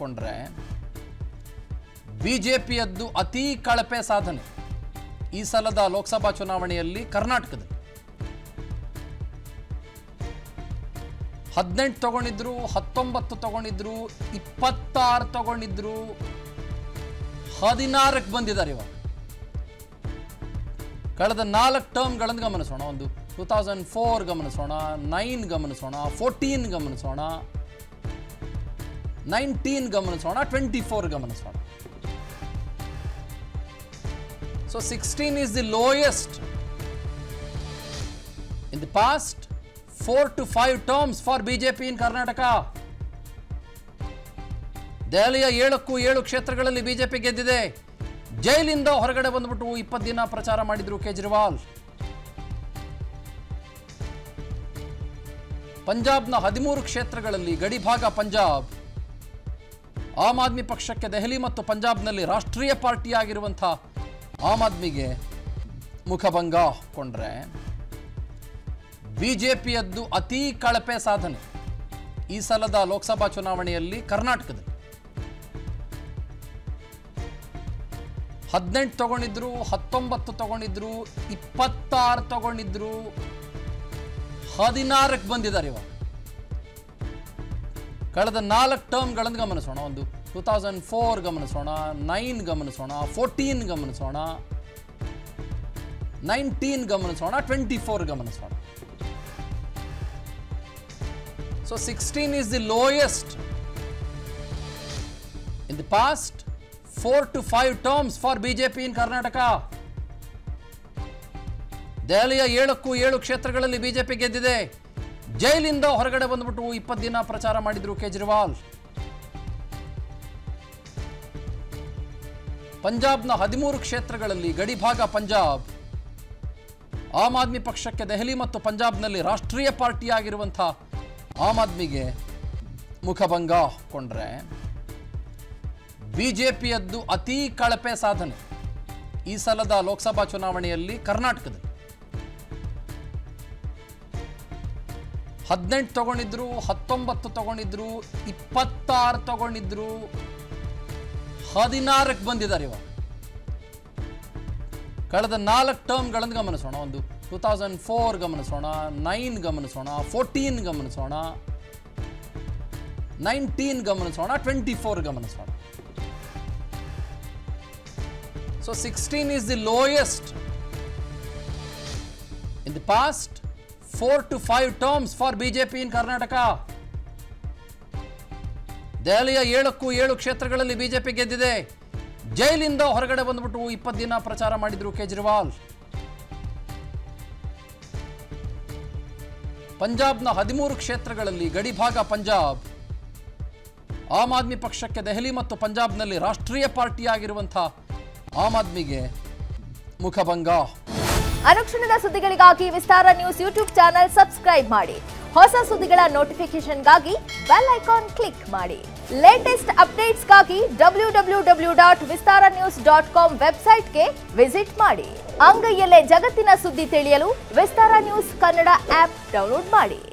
ಕೊಂಡ್ರೆ ಬಿಜೆಪಿಯದ್ದು ಅತಿ ಕಳಪೆ ಸಾಧನೆ ಈ ಸಲದ ಲೋಕಸಭಾ ಚುನಾವಣೆಯಲ್ಲಿ ಕರ್ನಾಟಕದಲ್ಲಿ ಹದಿನೆಂಟು ತಗೊಂಡಿದ್ರು ಹತ್ತೊಂಬತ್ತು ತಗೊಂಡಿದ್ರು ಇಪ್ಪತ್ತಾರು ತಗೊಂಡಿದ್ರು ಹದಿನಾರಕ್ಕೆ ಬಂದಿದ್ದಾರೆ ಇವಾಗ ಕಳೆದ ನಾಲ್ಕು ಟರ್ಮ್ಗಳನ್ನು ಗಮನಿಸೋಣ ಒಂದು ಟೂ ತೌಸಂಡ್ ಫೋರ್ ಗಮನಿಸೋಣ ನೈನ್ ಗಮನಿಸೋಣ ಫೋರ್ಟೀನ್ ಗಮನಿಸೋಣ ನೈನ್ಟೀನ್ ಗಮನಿಸೋಣ ಟ್ವೆಂಟಿ ಫೋರ್ ಗಮನಿಸೋಣ so sixteen is the lowest in the past four to five terms for BJP in Karnataka ದೆಹಲಿಯ ಏಳಕ್ಕೂ ಏಳು ಕ್ಷೇತ್ರಗಳಲ್ಲಿ ಬಿಜೆಪಿ ಗೆದ್ದಿದೆ ಜೈಲಿಂದ ಹೊರಗಡೆ ಬಂದ್ಬಿಟ್ಟು ಇಪ್ಪತ್ತು ದಿನ ಪ್ರಚಾರ ಮಾಡಿದ್ರು ಕೇಜ್ರಿವಾಲ್ ಪಂಜಾಬ್ನ ಹದಿಮೂರು ಕ್ಷೇತ್ರಗಳಲ್ಲಿ ಗಡಿಭಾಗ ಪಂಜಾಬ್ ಆಮ್ ಆದ್ಮಿ ಪಕ್ಷಕ್ಕೆ ದೆಹಲಿ ಮತ್ತು ಪಂಜಾಬ್ನಲ್ಲಿ ರಾಷ್ಟ್ರೀಯ ಪಾರ್ಟಿಯಾಗಿರುವಂಥ ಆಮ್ ಆದ್ಮಿಗೆ ಮುಖಭಂಗ ಕೊಂಡ್ರೆ ಬಿಜೆಪಿಯದ್ದು ಅತಿ ಕಳಪೆ ಸಾಧನೆ ಈ ಸಲದ ಲೋಕಸಭಾ ಚುನಾವಣೆಯಲ್ಲಿ ಕರ್ನಾಟಕದಲ್ಲಿ ಹದಿನೆಂಟು ತಗೊಂಡಿದ್ರು ಹತ್ತೊಂಬತ್ತು ತಗೊಂಡಿದ್ರು ಇಪ್ಪತ್ತಾರು ತಗೊಂಡಿದ್ರು ಹದಿನಾರಕ್ಕೆ ಬಂದಿದ್ದಾರೆ ಇವಾಗ ಕಳೆದ ನಾಲ್ಕು ಟರ್ಮ್ಗಳನ್ನು ಗಮನಿಸೋಣ ಒಂದು ಟೂ ತೌಸಂಡ್ ಫೋರ್ ಗಮನಿಸೋಣ ನೈನ್ ಗಮನಿಸೋಣ ಫೋರ್ಟೀನ್ ಗಮನಿಸೋಣ ನೈನ್ಟೀನ್ ಗಮನಿಸೋಣ ಟ್ವೆಂಟಿ ಫೋರ್ ಗಮನಿಸೋಣ so sixteen is the lowest in the past four to five terms for BJP in Karnataka ದೆಹಲಿಯ ಏಳಕ್ಕೂ ಏಳು ಕ್ಷೇತ್ರಗಳಲ್ಲಿ ಬಿಜೆಪಿ ಗೆದ್ದಿದೆ ಜೈಲಿಂದ ಹೊರಗಡೆ ಬಂದ್ಬಿಟ್ಟು ಇಪ್ಪತ್ತು ದಿನ ಪ್ರಚಾರ ಮಾಡಿದ್ರು ಕೇಜ್ರಿವಾಲ್ ಪಂಜಾಬ್ನ ಹದಿಮೂರು ಕ್ಷೇತ್ರಗಳಲ್ಲಿ ಗಡಿಭಾಗ ಪಂಜಾಬ್ ಆಮ್ ಆದ್ಮಿ ಪಕ್ಷಕ್ಕೆ ದೆಹಲಿ ಮತ್ತು ಪಂಜಾಬ್ನಲ್ಲಿ ರಾಷ್ಟ್ರೀಯ ಪಾರ್ಟಿಯಾಗಿರುವಂಥ ಆಮ್ ಆದ್ಮಿಗೆ ಮುಖಭಂಗ ಕೊಂಡ್ರೆ ಬಿಜೆಪಿಯದ್ದು ಅತಿ ಕಳಪೆ ಸಾಧನೆ ಈ ಸಲದ ಲೋಕಸಭಾ ಚುನಾವಣೆಯಲ್ಲಿ ಕರ್ನಾಟಕದಲ್ಲಿ ಹದಿನೆಂಟು ತಗೊಂಡಿದ್ರು ಹತ್ತೊಂಬತ್ತು ತಗೊಂಡಿದ್ರು ಇಪ್ಪತ್ತಾರು ತಗೊಂಡಿದ್ರು ಹದಿನಾರಕ್ಕೆ ಬಂದಿದ್ದಾರೆ ಇವಾಗ ಕಳೆದ ನಾಲ್ಕು ಟರ್ಮ್ಗಳನ್ನು ಗಮನಿಸೋಣ ಒಂದು ಟೂ ತೌಸಂಡ್ ಫೋರ್ ಗಮನಿಸೋಣ ನೈನ್ ಗಮನಿಸೋಣ ಫೋರ್ಟೀನ್ ಗಮನಿಸೋಣ ನೈನ್ಟೀನ್ ಗಮನಿಸೋಣ ಟ್ವೆಂಟಿ ಫೋರ್ ಗಮನಿಸೋಣ so sixteen is the lowest in the past four to five terms for BJP in Karnataka ದೆಹಲಿಯ ಏಳಕ್ಕೂ ಏಳು ಕ್ಷೇತ್ರಗಳಲ್ಲಿ ಬಿಜೆಪಿ ಗೆದ್ದಿದೆ ಜೈಲಿಂದ ಹೊರಗಡೆ ಬಂದ್ಬಿಟ್ಟು ಇಪ್ಪತ್ತು ದಿನ ಪ್ರಚಾರ ಮಾಡಿದ್ರು ಕೇಜ್ರಿವಾಲ್ ಪಂಜಾಬ್ನ ಹದಿಮೂರು ಕ್ಷೇತ್ರಗಳಲ್ಲಿ ಗಡಿಭಾಗ ಪಂಜಾಬ್ ಆಮ್ ಆದ್ಮಿ ಪಕ್ಷಕ್ಕೆ ದೆಹಲಿ ಮತ್ತು ಪಂಜಾಬ್ನಲ್ಲಿ ರಾಷ್ಟ್ರೀಯ ಪಾರ್ಟಿಯಾಗಿರುವಂಥ ಆಮ್ ಆದ್ಮಿಗೆ ಮುಖಭಂಗ ಅನುಕ್ಷಣದ ಸುದ್ದಿಗಳಿಗಾಗಿ Vistara news YouTube channel subscribe ಮಾಡಿ ಹೊಸ ಸುದ್ದಿಗಳ ನೋಟಿಫಿಕೇಶನ್ಗಾಗಿ ಬೆಲ್ ಐಕಾನ್ ಕ್ಲಿಕ್ ಮಾಡಿ ಲೇಟೆಸ್ಟ್ ಅಪ್ಡೇಟ್ಸ್ಗಾಗಿ W W W dot Vistara news dot com ವೆಬ್ಸೈಟ್ಗೆ ವಿಸಿಟ್ ಮಾಡಿ ಅಂಗೈಯಲ್ಲೇ ಜಗತ್ತಿನ ಸುದ್ದಿ ತಿಳಿಯಲು Vistara news Kannada app download ಮಾಡಿ